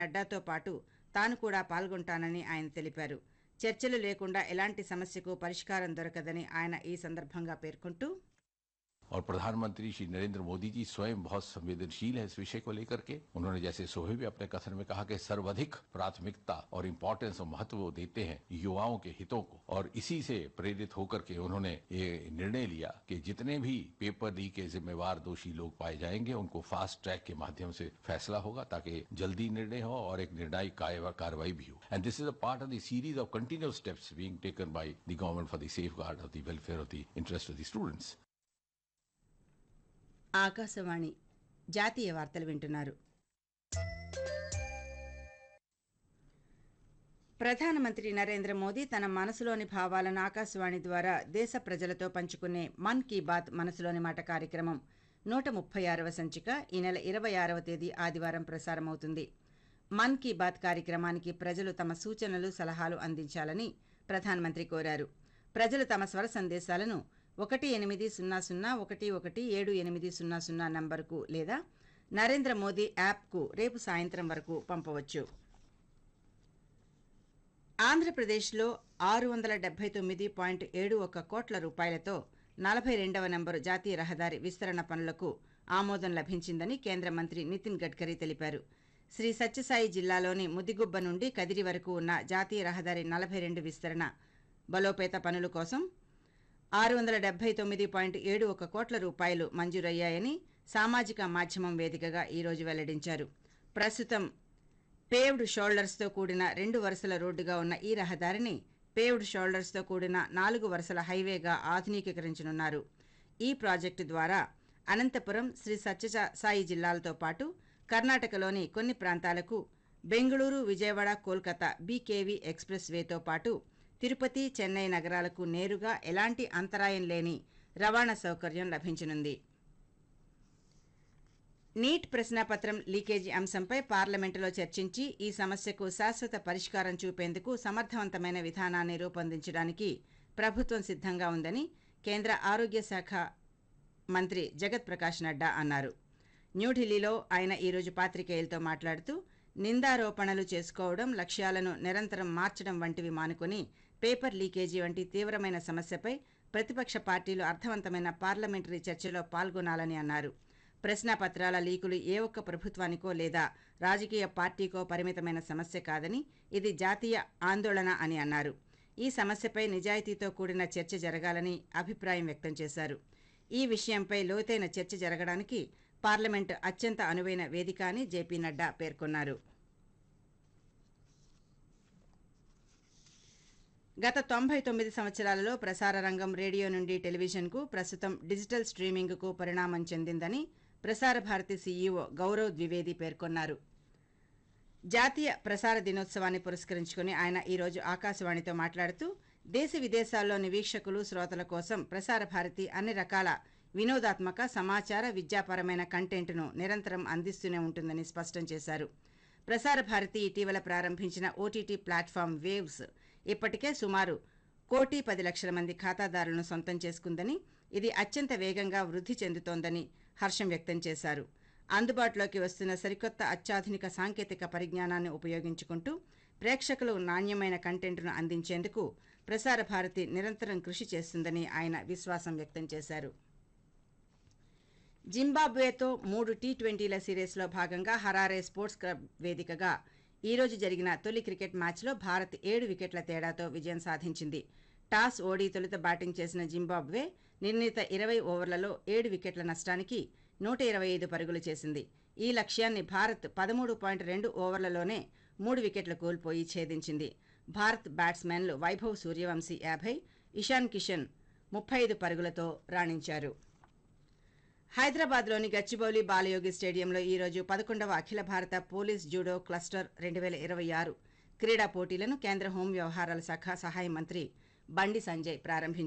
నడ్డాతో పాటు తాను కూడా పాల్గొంటానని ఆయన తెలిపారు చర్చలు లేకుండా ఎలాంటి సమస్యకు పరిష్కారం దొరకదని ఆయన ఈ సందర్భంగా పేర్కొంటూ और प्रधानमंत्री श्री नरेंद्र मोदी जी स्वयं बहुत संवेदनशील है इस विषय को लेकर के उन्होंने जैसे सुबह भी अपने कथन में कहा कि सर्वाधिक प्राथमिकता और इम्पोर्टेंस और महत्व वो देते हैं युवाओं के हितों को और इसी से प्रेरित होकर के उन्होंने ये निर्णय लिया कि जितने भी पेपर लीक के जिम्मेवार दोषी लोग पाए जाएंगे उनको फास्ट ट्रैक के माध्यम से फैसला होगा ताकि जल्दी निर्णय हो और एक निर्णायक कार्य- कार्रवाई भी हो and this is a part of the series of continuous steps being taken by the government for the safeguard of the welfare of the interest of the students Akashvani జాతీయ వార్తలు వింటున్నారు ప్రధానమంత్రి నరేంద్ర మోదీ తన మనసులోని భావాలను ఆకాశవాణి ద్వారా దేశ ప్రజలతో పంచుకునే మన్ కీ బాత్ మనసులోని మాట కార్యక్రమం నూట ముప్పై ఆరవ సంచిక ఈ నెల ఇరవై ఆరవ తేదీ ఆదివారం ప్రసారమవుతుంది మన్ కీ బాత్ కార్యక్రమానికి ప్రజలు తమ సూచనలు సలహాలు అందించాలని ప్రధానమంత్రి కోరారు ప్రజలు తమ స్వర సందేశాలను ఒకటి ఎనిమిది సున్నా సున్నా ఒకటి ఒకటి ఏడు ఎనిమిది సున్నా సున్నా నంబరుకు లేదా నరేంద్ర మోదీ యాప్కు రేపు సాయంత్రం వరకు పంపవచ్చు ఆంధ్రప్రదేశ్లో ఆరు వందల డెబ్బై తొమ్మిది పాయింట్ ఏడు ఒక్క కోట్ల రూపాయలతో నలభై రెండవ నంబరు జాతీయ రహదారి విస్తరణ పనులకు ఆమోదం లభించిందని కేంద్ర మంత్రి నితిన్ గడ్కరీ తెలిపారు శ్రీ సత్యసాయి జిల్లాలోని ముదిగుబ్బ నుండి కదిరి వరకు ఉన్న జాతీయ రహదారి నలభై రెండు విస్తరణ బలోపేత పనుల కోసం ఆరు వందల డెబ్బై తొమ్మిది పాయింట్ ఏడు ఒక కోట్ల రూపాయలు మంజూరయ్యాయని సామాజిక మాధ్యమం వేదికగా ఈరోజు వెల్లడించారు ప్రస్తుతం పేవ్డ్ షోల్డర్స్తో కూడిన రెండు వరుసల రోడ్డుగా ఉన్న ఈ రహదారిని పేవ్డ్ షోల్డర్స్తో కూడిన నాలుగు వరుసల హైవేగా ఆధునీకరించనున్నారు ఈ ప్రాజెక్టు ద్వారా అనంతపురం శ్రీ సత్య సాయి జిల్లాలతో పాటు కర్ణాటకలోని కొన్ని ప్రాంతాలకు బెంగళూరు విజయవాడ కోల్కతా బీకేవీ ఎక్స్ప్రెస్ వేతో పాటు తిరుపతి చెన్నై నగరాలకు నేరుగా ఎలాంటి అంతరాయం లేని రవాణా సౌకర్యం లభించనుంది నీట్ ప్రశ్నాపత్రం లీకేజీ అంశంపై పార్లమెంటులో చర్చించి ఈ సమస్యకు శాశ్వత పరిష్కారం చూపేందుకు సమర్థవంతమైన విధానాన్ని రూపొందించడానికి ప్రభుత్వం సిద్ధంగా ఉందని కేంద్ర ఆరోగ్య శాఖ మంత్రి జగత్ ప్రకాష్ నడ్డా అన్నారు న్యూఢిల్లీలో ఆయన ఈరోజు పాత్రికేయులతో మాట్లాడుతూ నిందారోపణలు చేసుకోవడం లక్ష్యాలను నిరంతరం మార్చడం వంటివి మానుకొని పేపర్ లీకేజీ వంటి తీవ్రమైన సమస్యపై ప్రతిపక్ష పార్టీలు అర్థవంతమైన పార్లమెంటరీ చర్చలో పాల్గొనాలని అన్నారు ప్రశ్నాపత్రాల లీకులు ఏ ఒక్క ప్రభుత్వానికో లేదా రాజకీయ పార్టీకో పరిమితమైన సమస్య కాదని ఇది జాతీయ ఆందోళన అని అన్నారు ఈ సమస్యపై నిజాయితీతో కూడిన చర్చ జరగాలని అభిప్రాయం వ్యక్తం చేశారు ఈ విషయంపై లోతైన చర్చ జరగడానికి పార్లమెంటు అత్యంత అనువైన వేదిక అని జేపీ నడ్డా పేర్కొన్నారు గత తొంభై తొమ్మిది సంవత్సరాలలో ప్రసార రంగం రేడియో నుండి టెలివిజన్కు ప్రస్తుతం డిజిటల్ స్ట్రీమింగ్కు పరిణామం చెందిందని ప్రసార భారతి సీఈఓ గౌరవ్ ద్వివేది పేర్కొన్నారు జాతీయ ప్రసార దినోత్సవాన్ని పురస్కరించుకుని ఆయన ఈరోజు ఆకాశవాణితో మాట్లాడుతూ దేశ విదేశాల్లోని వీక్షకులు శ్రోతల కోసం ప్రసార భారతి అన్ని రకాల వినోదాత్మక సమాచార విద్యాపరమైన కంటెంట్ను నిరంతరం అందిస్తూనే ఉంటుందని స్పష్టం చేశారు ప్రసార భారతి ఇటీవల ప్రారంభించిన ఓటీటీ ప్లాట్ఫామ్ వేవ్స్ ఇప్పటికే సుమారు కోటి పది లక్షల మంది ఖాతాదారులను సొంతం చేసుకుందని ఇది అత్యంత వేగంగా వృద్ధి చెందుతోందని హర్షం వ్యక్తం చేశారు అందుబాటులోకి వస్తున్న సరికొత్త అత్యాధునిక సాంకేతిక పరిజ్ఞానాన్ని ఉపయోగించుకుంటూ ప్రేక్షకులు నాణ్యమైన కంటెంట్ను అందించేందుకు ప్రసార భారతి నిరంతరం కృషి చేస్తుందని ఆయన విశ్వాసం వ్యక్తం చేశారు జింబాబ్వేతో మూడు టీ ట్వంటీల సిరీస్లో భాగంగా హరారే స్పోర్ట్స్ క్లబ్ వేదికగా ఈ రోజు జరిగిన తొలి క్రికెట్ మ్యాచ్లో భారత్ ఏడు వికెట్ల తేడాతో విజయం సాధించింది టాస్ ఓడి తొలుత బ్యాటింగ్ చేసిన జింబాబ్వే నిర్ణీత ఇరవై ఓవర్లలో ఏడు వికెట్ల నష్టానికి నూట ఇరవై ఐదు పరుగులు చేసింది ఈ లక్ష్యాన్ని భారత్ పదమూడు పాయింట్ రెండు ఓవర్లలోనే మూడు వికెట్లు కోల్పోయి ఛేదించింది భారత్ బ్యాట్స్మెన్లు వైభవ్ సూర్యవంశీ యాభై ఇషాన్ కిషన్ ముప్పై ఐదు పరుగులతో రాణించారు హైదరాబాద్లోని గచ్చిబౌలి బాలయోగి స్టేడియంలో ఈరోజు పదకొండవ అఖిల భారత పోలీస్ జూడో క్లస్టర్ రెండు వేల ఇరవై ఆరు క్రీడా పోటీలను కేంద్ర హోం వ్యవహారాల శాఖ సహాయ మంత్రి బండి సంజయ్ ప్రారంభించారు